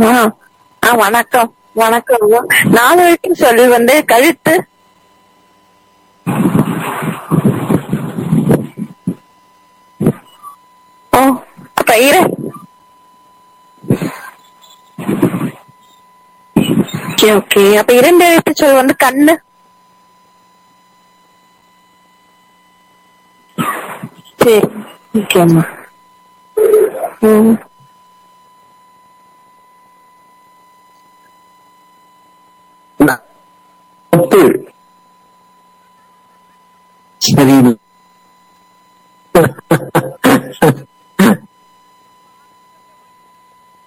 ஆ ஆ வணக்கம் வணக்கம் நாலு வரைக்கும் சொல்லி வந்து கழுத்து ஓ அப்ப இரு ஓகே ஓகே அப்ப இரண்டு எழுத்து சொல் வந்து கண்ணு சரி ஓகேம்மா ம் முத்து